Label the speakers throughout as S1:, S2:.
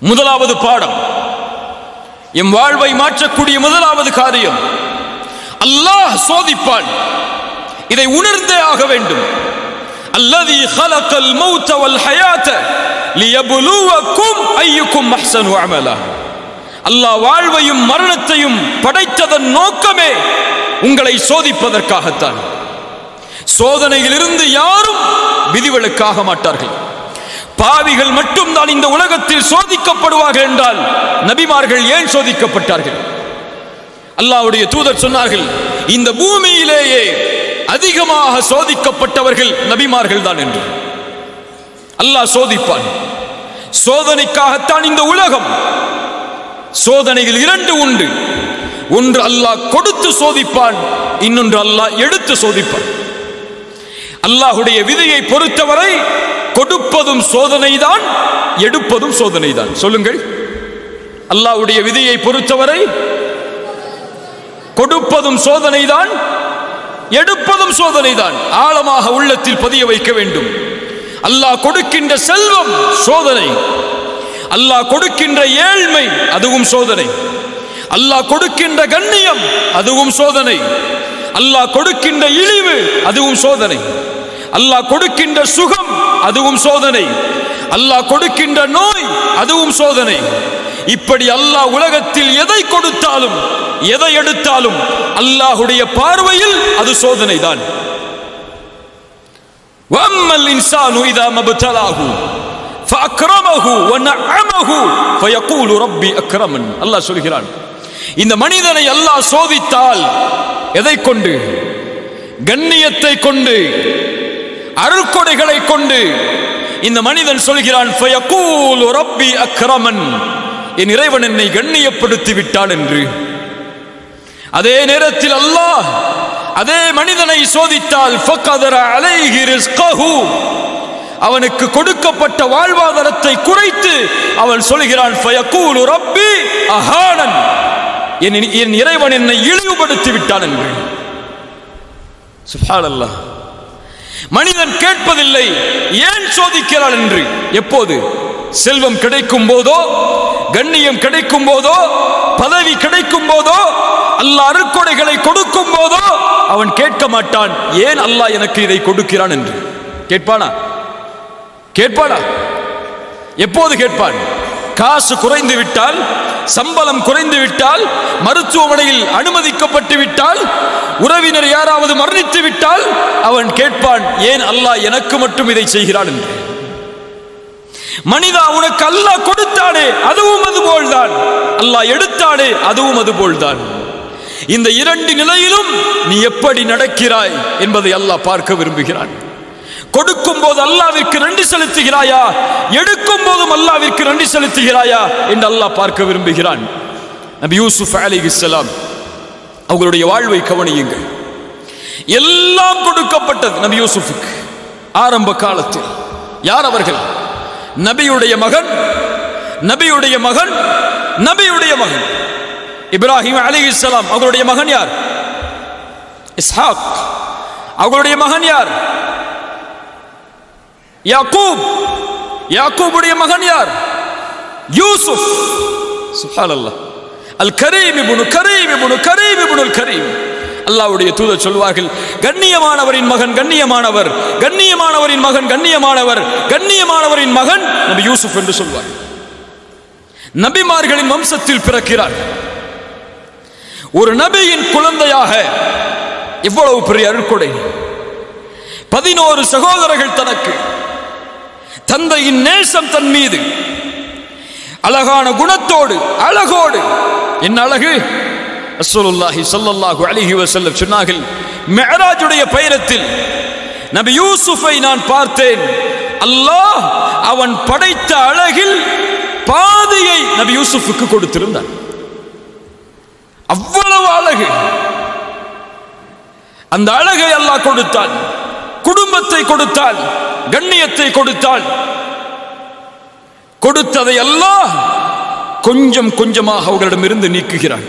S1: முதலாவது பாடம் எம் வாழ்வை மாற்றக்கூடிய முதலாவது காரியம் அல்லாஹ் சோதிப்பான் இதை உணர்ந்தே ஆக வேண்டும் அல்லதி خلق الموت والحياة ليبلوكم أيكم أحسن عملا அல்லாஹ் வாழ்வையும் மரணத்தையும் படைத்ததன் நோக்கமே உங்களை சோதிப்பதற்காகத்தான் சோதனையிலிருந்து யாரும் விதிவிலக்காக மாட்டார்கள் பாவிகள் மட்டும்தான் இந்த உலகத்தில் சோதிக்கப்படுவார்கள் என்றால் நபிமார்கள் ஏன் சோதிக்கப்பட்டார்கள் அல்லாஹ்வுடைய தூதர் சொன்னார்கள் இந்த பூமியிலேயே அதிகமாக சோதிக்கப்பட்டவர்கள் நபிமார்கள் தான் என்று அல்லாஹ் சோதிப்பான் சோதனைக்காகத்தான் இந்த உலகம் சோதனைகள் இரண்டு உண்டு ஒன்று அல்லாஹ் கொடுத்து சோதிப்பான் இன்னொன்று அல்லாஹ் எடுத்து சோதிப்பான் அல்லாஹுடைய விதியை பொறுத்தவரை கொடுப்பதும் சோதனைதான் எடுப்பதும் சோதனைதான் சொல்லுங்கள் அல்லாஹ்வுடைய விதியை பொறுத்தவரை கொடுப்பதும் சோதனைதான் எடுப்பதும் சோதனைதான் ஆழமாக உள்ளத்தில் பதிய வைக்க வேண்டும் அல்லாஹ் கொடுக்கின்ற செல்வம் சோதனை அல்லாஹ் கொடுக்கின்ற ஏழ்மை அதுவும் சோதனை அல்லாஹ் கொடுக்கின்ற கண்ணியம் அதுவும் சோதனை அல்லாஹ் கொடுக்கின்ற இழிவு அதுவும் சோதனை அல்லாஹ் கொடுக்கின்ற சுகம் அதுவும் சோதனை அல்லாஹ் கொடுக்கின்ற நோய் அதுவும் சோதனை இப்படி அல்லாஹ் உலகத்தில் எதை கொடுத்தாலும் எதை எடுத்தாலும் அல்லாஹுடைய பார்வையில் அது சோதனை தான் வம்மல் இன்சானு இதா மபுத்தலாஹு فأكرمه ونعمه فيقول ربي أكرمن அல்லாஹ் சொல்கிறான் இந்த மனிதனை அல்லாஹ் சோதித்தால் எதை கொண்டு கண்ணியத்தை கொண்டு அருள்கொடைகளை கொண்டு இந்த மனிதன் சொல்கிறான் ஃபயகூல் ரப்பி அக்ரமன் என் இறைவன் என்னை கண்ணியப்படுத்தி விட்டான் என்று அதே நேரத்தில் அல்லாஹ் அதே மனிதனை சோதித்தால் ஃபக்கதர அலைஹி ரிஸ்கஹு அவனுக்கு கொடுக்கப்பட்ட வாழ்வாதாரத்தை குறைத்து அவன் சொல்கிறான் ஃபயகூல் ரப்பி அஹானன் என் என் இறைவன் என்னை இழிவுபடுத்தி விட்டான் என்று சுப்ஹானல்லாஹ் மனிதன் கேட்பதில்லை ஏன் சோதிக்கிறான் என்று எப்போது செல்வம் கிடைக்கும் போதோ கண்ணியம் கிடைக்கும் போதோ பதவி கிடைக்கும் போதோ அல்லாஹ் அருக்கொடைகளை கொடுக்கும் போதோ அவன் கேட்க மாட்டான் ஏன் அல்லாஹ் எனக்கு இதை கொடுக்கிறான் என்று கேட்பானா கேட்பானா எப்போது கேட்பான் காசு குறைந்து விட்டால் சம்பளம் குறைந்து விட்டால் மருத்துவமனையில் அனுமதிக்கப்பட்டு விட்டால் உறவினர் யாராவது மரணித்து விட்டால் அவன் கேட்பான் ஏன் அல்லாஹ் எனக்கு மட்டும் இதை செய்கிறான் என்று மனிதா உனக்கு அல்லாஹ் கொடுத்தானே அதுவும் அது போல்தான் அல்லாஹ் எடுத்தானே அதுவும் அது போல்தான் இந்த இரண்டு நிலையிலும் நீ எப்படி நடக்கிறாய் என்பதை அல்லாஹ் பார்க்க விரும்புகிறான் கொடுக்கும் போது அல்லாவிற்கு நன்றி செலுத்துகிறாயா எடுக்கும் போதும் அல்லாவிற்கு நன்றி செலுத்துகிறாயா என்று அல்லாஹ் பார்க்க விரும்புகிறான் நபி யூசுப் அலிஹிஸ்லாம் அவங்களுடைய வாழ்வை கவனியுங்கள் எல்லாம் கொடுக்கப்பட்டது நபி யூசுஃபுக்கு ஆரம்ப காலத்தில் யார் அவர்கள் நபியுடைய மகன் நபியுடைய மகன் நபியுடைய மகன் இப்ராஹிம் அலிஹிஸ்லாம் அவங்களுடைய மகன் யார் இஸ்ஹாக் அவங்களுடைய மகன் யார் யாக்கூப் யாக்கூபுடைய மகன் யார் யூசுப் சுப்ஹானல்லாஹ் அல் கரீம் இப்னு கரீம் இப்னு கரீம் இப்னு கரீம் அல்லாஹ்வுடைய தூதர் சொல்வார்கள் கண்ணியமானவரின் மகன் கண்ணியமானவர் கண்ணியமானவரின் மகன் கண்ணியமானவர் கண்ணியமானவரின் மகன் நபி யூசுப் என்று சொல்வார் நபிமார்களின் வம்சத்தில் பிறக்கிறார் ஒரு நபியின் குழந்தையாக இவ்வளவு பெரிய அருட்கொடை பதினோரு சகோதரர்கள் தனக்கு தந்தையின் நேசம் தன் மீது அழகான குணத்தோடு அழகோடு என்ன அழகு ரசூலுல்லாஹி ஸல்லல்லாஹு அலைஹி வஸல்லம் சொன்னார்கள் மிஅராஜுடைய பயணத்தில் நபி யூசுஃபை நான் பார்த்தேன் அல்லாஹ் அவன் படைத்த அழகில் பாதியை நபி யூசுஃபுக்கு கொடுத்திருந்தான் அவ்வளவு அழகு அந்த அழகை அல்லாஹ் கொடுத்தான் குடும்பத்தை கொடுத்தான் கண்ணியத்தை கொடுத்தான் கொடுத்ததை அல்லாஹ் கொஞ்சம் கொஞ்சமாக அவர்களிடமிருந்து நீக்குகிறான்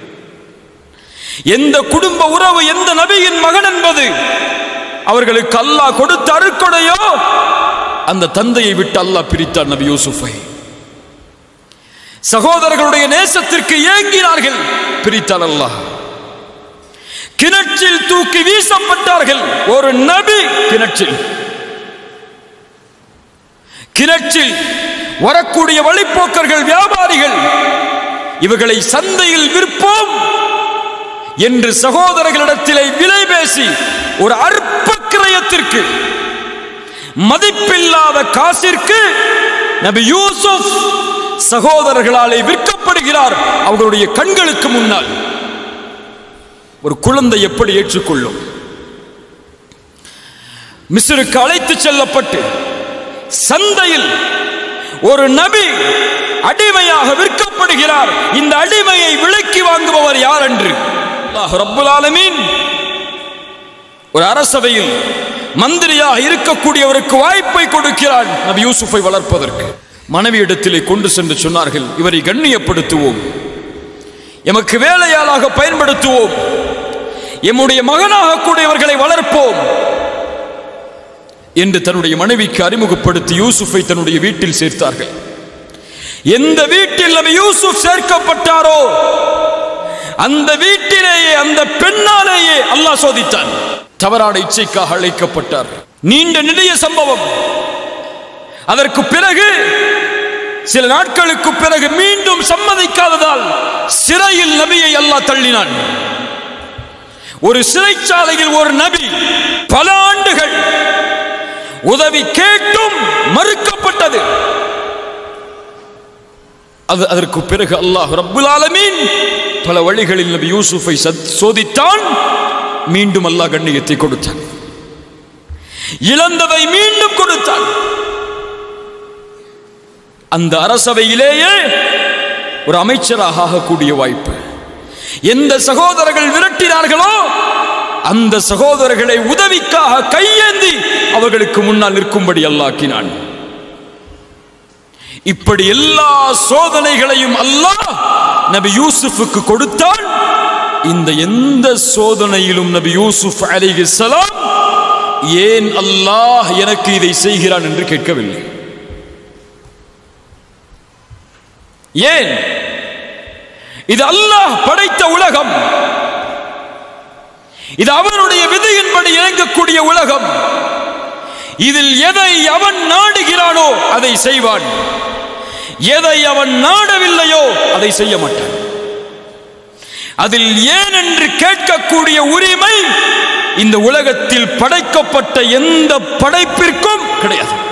S1: எந்த குடும்ப உறவு எந்த நபியின் மகன் என்பது அவர்களுக்கு அல்லாஹ் கொடுத்த அருக்கொடையோ அந்த தந்தையை விட்டு அல்லாஹ் பிரித்தார் நபி யூசுஃபை சகோதரர்களுடைய நேசத்திற்கு ஏங்கினார்கள் பிரித்தால் அல்லாஹ் கிணற்றில் தூக்கி வீசப்பட்டார்கள் ஒரு நபி கிணற்றில் கிணற்றில் வரக்கூடிய வழிப்போக்கர்கள் வியாபாரிகள் இவர்களை சந்தையில் விற்போம் என்று சகோதரர்களிடத்திலே விலை பேசி ஒரு அற்ப கிரயத்திற்கு மதிப்பில்லாத காசிற்கு நபி யூசுப் சகோதரர்களாலே விற்கப்படுகிறார் அவர்களுடைய கண்களுக்கு முன்னால் ஒரு குழந்தை எப்படி ஏற்றுக்கொள்ளும் மிஸ்ருக்கு அழைத்து செல்லப்பட்டு சந்தையில் ஒரு நபி அடிமையாக விற்கப்படுகிறார் இந்த அடிமையை விலக்கி வாங்குபவர் யார் என்று அல்லாஹ் ரப்புல் ஆலமீன் ஒரு அரசவையில் மந்திரியாக இருக்கக்கூடியவருக்கு வாய்ப்பை கொடுக்கிறான் நபி யூசுஃபை வளர்ப்பதற்கு மனைவி இடத்திலே கொண்டு சென்று சொன்னார்கள் இவரை கண்ணியப்படுத்துவோம் எமக்கு வேலையாளாக பயன்படுத்துவோம் எம்முடைய மகனாக கூட இவர்களை வளர்ப்போம் என்று தன்னுடைய மனைவிக்கு அறிமுகப்படுத்தி யூசுஃபை தன்னுடைய வீட்டில் சேர்த்தார்கள் எந்த வீட்டில் நபி யூசுப் சேர்க்கப்பட்டாரோ அந்த வீட்டிலேயே அந்த பெண்ணாலேயே அல்லாஹ் சோதித்தான் தவறான இச்சைக்காக அழைக்கப்பட்டார் நீண்ட நெடிய சம்பவம் அதற்கு பிறகு சில நாட்களுக்கு பிறகு மீண்டும் சம்மதிக்காததால் சிறையில் நபியை அல்லாஹ் தள்ளினான் ஒரு சிறைச்சாலையில் ஒரு நபி பல ஆண்டுகள் உதவி கேட்டும் மறுக்கப்பட்டது அது அதற்கு பிறகு அல்லாஹ் ரப்புல் ஆலமீன் பல வழிகளில் நபி யூசுஃபை சத்- சோதித்தான் மீண்டும் அல்லாஹ் கண்ணியத்தை கொடுத்தான் இழந்ததை மீண்டும் கொடுத்தான் அந்த அரசவையிலேயே ஒரு அமைச்சராக ஆகக்கூடிய வாய்ப்பு எந்த சகோதரர்கள் விரட்டினார்களோ அந்த சகோதரர்களை உதவிக்காக கையேந்தி அவர்களுக்கு முன்னால் நிற்கும்படி அல்லாக்கினான் இப்படி எல்லா சோதனைகளையும் அல்லாஹ் நபி யூசுஃபுக்கு கொடுத்தான் இந்த எந்த சோதனையிலும் நபி யூசுப் அலைஹிஸ்ஸலாம் ஏன் அல்லாஹ் எனக்கு இதை செய்கிறான் என்று கேட்கவில்லை ஏன் இது அல்லாஹ் படைத்த உலகம் இது அவனுடைய விதியின்படி இயங்கக்கூடிய உலகம் இதில் எதை அவன் நாடுகிறானோ அதை செய்வான் எதை அவன் நாடவில்லையோ அதை செய்ய மாட்டான் அதில் ஏன் என்று கேட்கக்கூடிய உரிமை இந்த உலகத்தில் படைக்கப்பட்ட எந்த படைப்பிற்கும் கிடையாது